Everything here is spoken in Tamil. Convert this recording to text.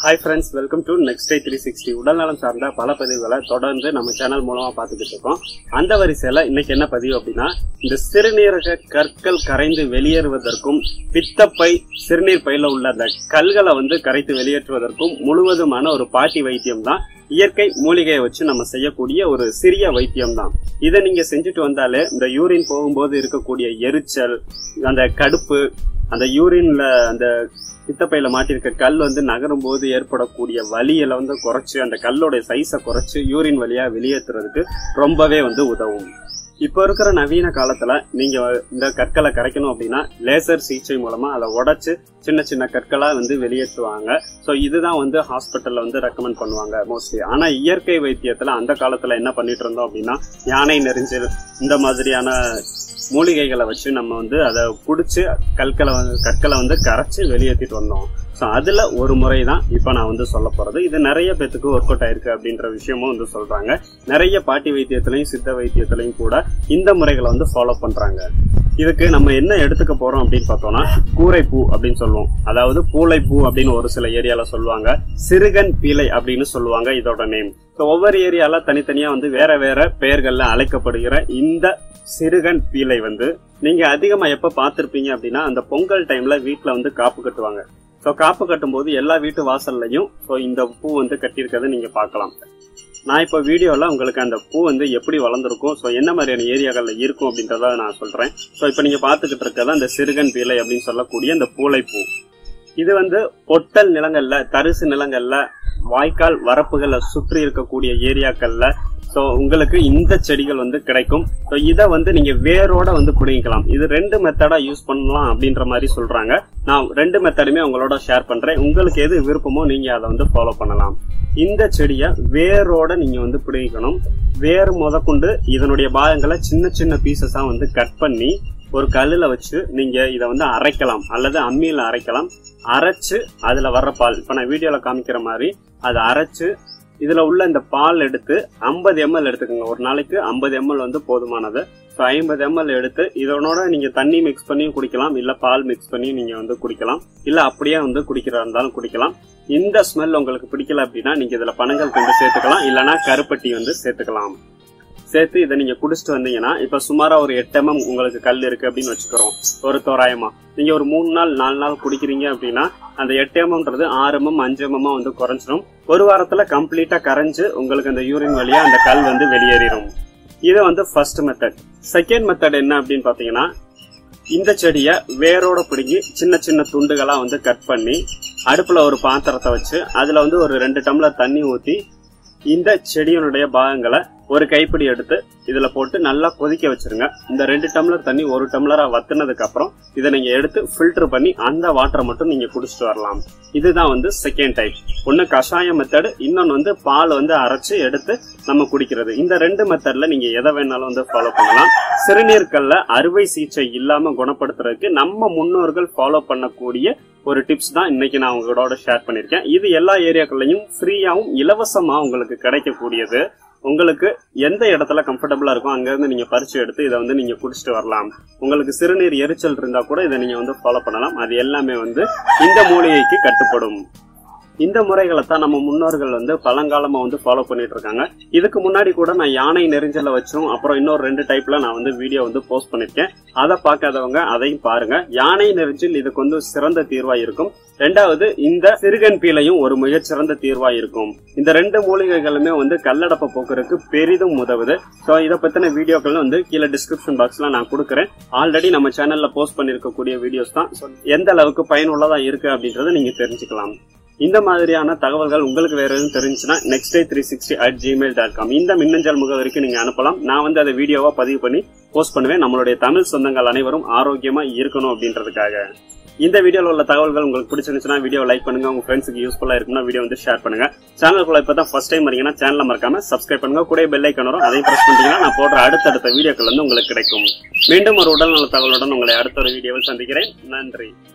hi friends welcome to next day three sixty உடல்நலம் சார்ந்த பல பதிவுகளை தொடர்ந்து நம்ம சேனல் மூலமா பார்த்துக்கிட்டு இருக்கோம் அந்த வரிசையில இன்னைக்கு என்ன பதிவு அப்படின்னா இந்த சிறுநீரக கற்கள் கரைந்து வெளியேறுவதற்கும் பித்தப்பை சிறுநீர் பையில உள்ள அந்த கல்களை வந்து கரைத்து வெளியேற்றுவதற்கும் முழுவதுமான ஒரு பாட்டி வைத்தியம் தான் இயற்கை மூலிகையை வச்சு நம்ம செய்யக்கூடிய ஒரு சிறிய வைத்தியம் தான் இதை நீங்க செஞ்சுட்டு வந்தாலே இந்த யூரின் போகும்போது இருக்கக்கூடிய எரிச்சல் அந்த கடுப்பு அந்த யூரின்ல அந்த பித்தப்பையில மாட்டிருக்க கல் வந்து நகரும் போது ஏற்படக்கூடிய வலியில வந்து குறைச்சு அந்த கல்லோட சைஸை குறைச்சு யூரின் வழியா வெளியேற்றுறதுக்கு ரொம்பவே வந்து உதவும் இப்போ இருக்கிற நவீன காலத்துல நீங்க இந்த கற்களை கரைக்கணும் அப்படின்னா லேசர் சிகிச்சை மூலமா அதை உடைச்சு சின்ன சின்ன கற்களா வந்து வெளியேற்றுவாங்க ஸோ இதுதான் வந்து ஹாஸ்பிட்டல்ல வந்து ரெக்கமெண்ட் பண்ணுவாங்க மோஸ்ட்லி ஆனா இயற்கை வைத்தியத்துல அந்த காலத்துல என்ன பண்ணிட்டு இருந்தோம் அப்படின்னா யானை நெரிஞ்சல் இந்த மாதிரியான மூலிகைகளை வச்சு நம்ம வந்து அதை குடிச்சு கற்களை வந்து கற்களை வந்து கரைச்சு வெளியேற்றிட்டு வந்தோம் ஸோ அதுல ஒரு முறை தான் இப்போ நான் வந்து சொல்ல போறது இது நிறைய பேத்துக்கு ஒர்க் அவுட் ஆயிருக்கு அப்படின்ற விஷயமும் வந்து சொல்றாங்க நிறைய பாட்டி வைத்தியத்திலையும் சித்த வைத்தியத்திலையும் கூட இந்த முறைகளை வந்து ஃபாலோ பண்றாங்க இதுக்கு நம்ம என்ன எடுத்துக்க போறோம் அப்படின்னு பார்த்தோம்னா கூரைப்பூ அப்படின்னு சொல்லுவோம் அதாவது பூளைப்பூ அப்படின்னு ஒரு சில ஏரியால சொல்லுவாங்க சிறுகன் பீலை அப்படின்னு சொல்லுவாங்க இதோட நேம் ஒவ்வொரு ஏரியால தனித்தனியா வந்து வேற வேற பெயர்கள்ல அழைக்கப்படுகிற இந்த சிறுகன் பீலை வந்து நீங்க அதிகமா எப்ப பார்த்திருப்பீங்க அப்படின்னா அந்த பொங்கல் டைம்ல வீட்டுல வந்து காப்பு கட்டுவாங்க ஸோ காப்பு கட்டும்போது எல்லா வீட்டு வாசல்லையும் ஸோ இந்த பூ வந்து கட்டியிருக்கிறத நீங்க பார்க்கலாம் நான் இப்போ வீடியோவில் உங்களுக்கு அந்த பூ வந்து எப்படி வளர்ந்துருக்கும் ஸோ என்ன மாதிரியான ஏரியாக்களில் இருக்கும் அப்படின்றத நான் சொல்கிறேன் ஸோ இப்போ நீங்கள் பார்த்துக்கிட்டு இருக்கிறது அந்த சிறுகன் பீலை அப்படின்னு சொல்லக்கூடிய அந்த பூளை பூ இது வந்து பொட்டல் நிலங்கள்ல தரிசு நிலங்கள்ல வாய்க்கால் வரப்புகளை சுற்றி இருக்கக்கூடிய ஏரியாக்கள்ல ஸோ உங்களுக்கு இந்த செடிகள் வந்து கிடைக்கும் ஸோ இதை வந்து நீங்க வேரோட வந்து பிடிக்கலாம் இது ரெண்டு மெத்தடா யூஸ் பண்ணலாம் அப்படின்ற மாதிரி சொல்றாங்க நான் ரெண்டு மெத்தடுமே உங்களோட ஷேர் பண்றேன் உங்களுக்கு எது விருப்பமோ நீங்க அதை வந்து ஃபாலோ பண்ணலாம் இந்த செடியை வேரோட நீங்க வந்து பிடிக்கணும் வேர் முதற்கொண்டு இதனுடைய பாகங்களை சின்ன சின்ன பீசஸா வந்து கட் பண்ணி ஒரு கல்லுல வச்சு நீங்க இதை வந்து அரைக்கலாம் அல்லது அம்மியில அரைக்கலாம் அரைச்சு அதுல வர்ற பால் இப்ப நான் வீடியோல காமிக்கிற மாதிரி அதை அரைச்சு இதுல உள்ள இந்த பால் எடுத்து ஐம்பது எம்எல் எடுத்துக்கோங்க ஒரு நாளைக்கு ஐம்பது எம்எல் வந்து போதுமானது ஸோ ஐம்பது எம்எல் எடுத்து இதனோட நீங்க தண்ணி மிக்ஸ் பண்ணியும் குடிக்கலாம் இல்ல பால் மிக்ஸ் பண்ணி நீங்க வந்து குடிக்கலாம் இல்ல அப்படியே வந்து குடிக்கிறதா இருந்தாலும் குடிக்கலாம் இந்த ஸ்மெல் உங்களுக்கு பிடிக்கல அப்படின்னா நீங்க இதுல பனங்கள் கொண்டு சேர்த்துக்கலாம் இல்லைன்னா கருப்பட்டி வந்து சேர்த்துக்கலாம் சேர்த்து இதை நீங்க குடிச்சிட்டு வந்தீங்கன்னா இப்ப சுமாரா ஒரு எட்டு எம்எம் உங்களுக்கு கல் இருக்கு அப்படின்னு வச்சுக்கிறோம் ஒரு தோராயமா நீங்க ஒரு மூணு நாள் நாலு நாள் குடிக்கிறீங்க அப்படின்னா அந்த எட்டு எம்எம்ன்றது ஆறு எம்எம் அஞ்சு எம்எம் வந்து குறைஞ்சிடும் ஒரு வாரத்துல கம்ப்ளீட்டா கரைஞ்சு உங்களுக்கு அந்த யூரின் வழியா அந்த கல் வந்து வெளியேறிடும் இது வந்து ஃபர்ஸ்ட் மெத்தட் செகண்ட் மெத்தட் என்ன அப்படின்னு பாத்தீங்கன்னா இந்த செடியை வேரோட பிடுங்கி சின்ன சின்ன துண்டுகளா வந்து கட் பண்ணி அடுப்புல ஒரு பாத்திரத்தை வச்சு அதுல வந்து ஒரு ரெண்டு டம்ளர் தண்ணி ஊத்தி இந்த செடியினுடைய பாகங்களை ஒரு கைப்பிடி எடுத்து இதுல போட்டு நல்லா கொதிக்க வச்சிருங்க இந்த ரெண்டு டம்ளர் தண்ணி ஒரு டம்ளரா வத்துனதுக்கு அப்புறம் இதை நீங்க எடுத்து ஃபில்டர் பண்ணி அந்த வாட்டரை மட்டும் நீங்க குடிச்சிட்டு வரலாம் இதுதான் வந்து செகண்ட் டைப் ஒன்னு கஷாய மெத்தடு இன்னொன்னு வந்து பால் வந்து அரைச்சு எடுத்து நம்ம குடிக்கிறது இந்த ரெண்டு மெத்தட்ல நீங்க எதை வேணாலும் வந்து ஃபாலோ பண்ணலாம் சிறுநீர்கல்ல அறுவை சிகிச்சை இல்லாம குணப்படுத்துறதுக்கு நம்ம முன்னோர்கள் ஃபாலோ பண்ணக்கூடிய ஒரு டிப்ஸ் தான் இன்னைக்கு நான் உங்களோட ஷேர் பண்ணிருக்கேன் இது எல்லா ஏரியாக்கள்லையும் ஃப்ரீயாவும் இலவசமா உங்களுக்கு கிடைக்கக்கூடியது உங்களுக்கு எந்த இடத்துல கம்ஃபர்டபுளா இருக்கும் அங்க இருந்து நீங்க பறிச்சு எடுத்து இதை வந்து நீங்க குடிச்சிட்டு வரலாம் உங்களுக்கு சிறுநீர் எரிச்சல் இருந்தா கூட இதை நீங்க வந்து ஃபாலோ பண்ணலாம் அது எல்லாமே வந்து இந்த மூலிகைக்கு கட்டுப்படும் இந்த முறைகளை தான் நம்ம முன்னோர்கள் வந்து பழங்காலமா வந்து ஃபாலோ பண்ணிட்டு இருக்காங்க இதுக்கு முன்னாடி கூட நான் யானை நெரிஞ்சல வச்சும் அப்புறம் இன்னொரு ரெண்டு டைப்ல நான் வந்து வீடியோ வந்து போஸ்ட் பண்ணிருக்கேன் அதை பார்க்காதவங்க அதையும் பாருங்க யானை நெரிஞ்சல் இதுக்கு வந்து சிறந்த தீர்வா இருக்கும் ரெண்டாவது இந்த சிறுகன் பீலையும் ஒரு மிகச்சிறந்த தீர்வா இருக்கும் இந்த ரெண்டு மூலிகைகளுமே வந்து கல்லடப்ப போக்குறதுக்கு பெரிதும் உதவுது ஸோ இதை பத்தின வீடியோக்கள் வந்து கீழே டிஸ்கிரிப்ஷன் பாக்ஸ்ல நான் கொடுக்குறேன் ஆல்ரெடி நம்ம சேனல்ல போஸ்ட் பண்ணிருக்கக்கூடிய வீடியோஸ் தான் So, எந்த அளவுக்கு பயனுள்ளதா இருக்கு அப்படின்றத நீங்க தெரிஞ்சுக்கலாம் இந்த மாதிரியான தகவல்கள் உங்களுக்கு வேற எதுவும் தெரிஞ்சுன்னா next day three sixty at Gmail dot com இந்த மின்னஞ்சல் முகவரிக்கு நீங்க அனுப்பலாம் நான் வந்து அதை வீடியோவா பதிவு பண்ணி போஸ்ட் பண்ணுவேன் நம்மளுடைய தமிழ் சொந்தங்கள் அனைவரும் ஆரோக்கியமா இருக்கணும் அப்படின்றதுக்காக இந்த வீடியோல உள்ள தகவல்கள் உங்களுக்கு பிடிச்சிருந்துச்சுன்னா வீடியோ லைக் பண்ணுங்க உங்க ஃப்ரெண்ட்ஸுக்கு யூஸ்ஃபுல்லா இருக்கும்னா வீடியோ வந்து ஷேர் பண்ணுங்க சேனலுக்குள்ள இப்பதான் ஃபர்ஸ்ட் டைம் வரீங்கன்னா சேனலை மறக்காம சப்ஸ்கிரைப் பண்ணுங்க கூட பெல் ஐக்கன் வரும் அதையும் பிரஸ் பண்ணிட்டீங்கன்னா நான் போடுற அடுத்தடுத்த வீடியோக்கள் வந்து உங்களுக்கு கிடைக்கும் மீண்டும் ஒரு உடல்நல தகவலுடன் உங்களை அடுத்த ஒரு வீடியோவில் சந்திக்கிறேன் நன்றி